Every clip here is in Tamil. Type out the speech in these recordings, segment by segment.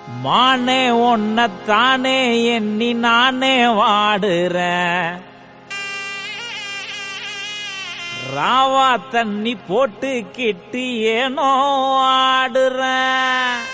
மானே தானே எண்ணி நானே வாடுறேன் ராவா தண்ணி போட்டு கிட்டு ஏனோ ஆடுறேன்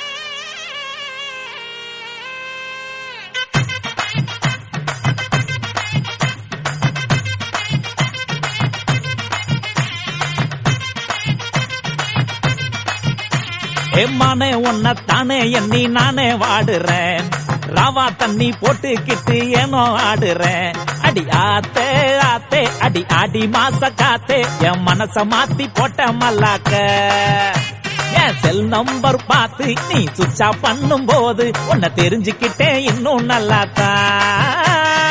ஏமானே தானே எண்ணி நானே வாடுறேன் ராவா தண்ணி போட்டுக்கிட்டு ஏனோ ஆடுறேன் அடி ஆத்தே ஆத்தே அடி ஆடி மாச காத்தே என் மனச மாத்தி போட்ட மல்லாக்க என் செல் நம்பர் பார்த்து நீ சுவிட்ச் ஆஃப் பண்ணும் போது உன்னை தெரிஞ்சுக்கிட்டே இன்னும் நல்லாத்தான்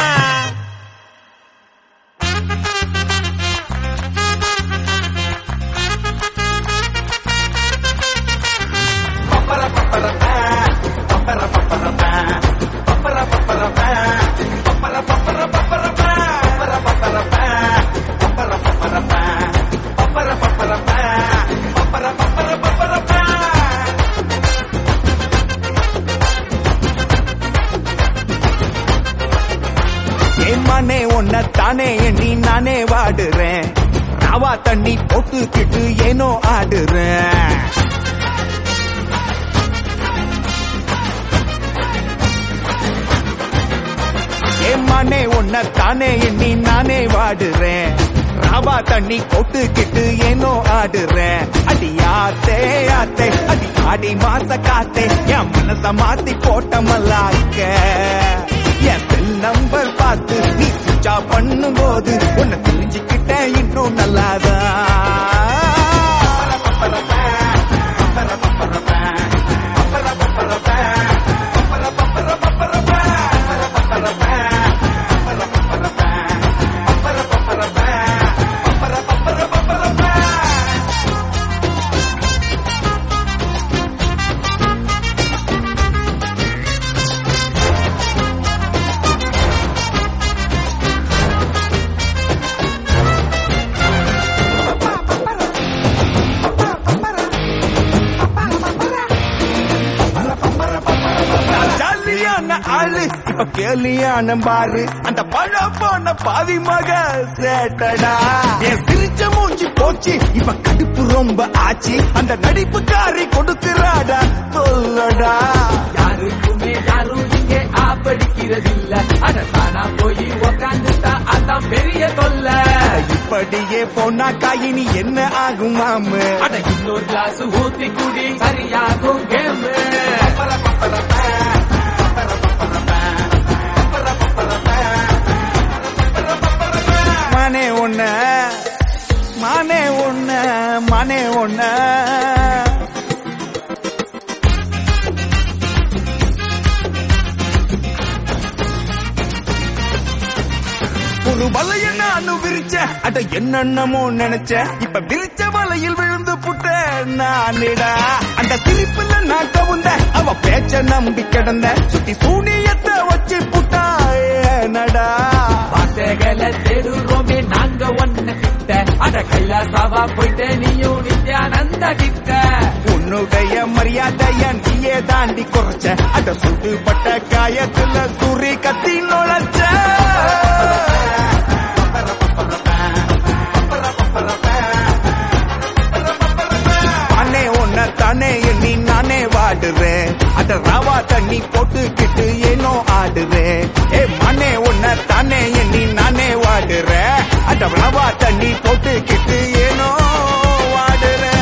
ஏமானே உன்னை தானே எண்ணி நானே வாடுறேன் ராவா தண்ணி போட்டுக்கிட்டு ஏனோ ஆடுறேன் ஏமானே உன்னை தானே எண்ணி நானே வாடுறேன் ராவா தண்ணி போட்டுக்கிட்டு ஏனோ ஆடுறேன் அடி ஆத்தே ஆத்தே அடி ஆடி மாச காத்தே என் மனச மாத்தி போட்ட மல்லாக்க என் செல் நம்பர் பார்த்து நீ சுவிட்ச் ஆஃப் பண்ணும் போது உன்னை தெரிஞ்சுக்கிட்ட இன்னும் நல்லாதான் நான் ஜாலியான ஆளு இப்ப கேலியான பாரு அந்த பழ போன பாதி மக சேட்டடா என் சிரிச்ச மூஞ்சி போச்சு இப்ப கடுப்பு ரொம்ப ஆச்சு அந்த நடிப்புக்காரி கொடுக்கிறாடா சொல்லடா யாருக்குமே யாரும் இங்கே ஆப்படிக்கிறதில்ல அட தானா போய் உக்காந்துட்டா அதான் பெரிய தொல்லை இப்படியே போனா காயினி என்ன ஆகும் மாமு அட இன்னொரு கிளாஸ் ஊத்தி குடி சரியாகும் கேம் மானே ஒண்ண மானே ஒண்ண மானே ஒண்ண ஒரு வலைய நானு விரிச்ச அட என்னென்னமோ நினைச்ச இப்ப விரிச்ச வலையில் விழுந்து புட்ட நானிடா அந்த சிரிப்புல நான் கவுந்த அவ பேச்ச நம்பி கிடந்த சுத்தி சூனியத்தை வச்சு புட்டா ஏனடா வார்த்தைகளை தேடுறோமே நாங்க ஒன்ன கிட்ட அட கைலாசாவா போயிட்டு நீயும் நித்யானந்த கிட்ட உன்னுடைய மரியாதைய நீயே தாண்டி குறைச்ச அட சுட்டுப்பட்ட காயத்துல சுரி கத்தி நுழைச்ச அண்ணே உன்னை தானே எண்ணி நானே வாடுறேன் அட ராவா தண்ணி போட்டுக்கிட்டு ஏனோ ஆடுறேன் ஏ மண்ணே உன்னை தானே எண்ணி நானே வாடுறேன் அட ராவா தண்ணி போட்டுக்கிட்டு ஏனோ வாடுறேன்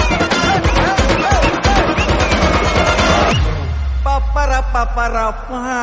பப்பர பப்பர பா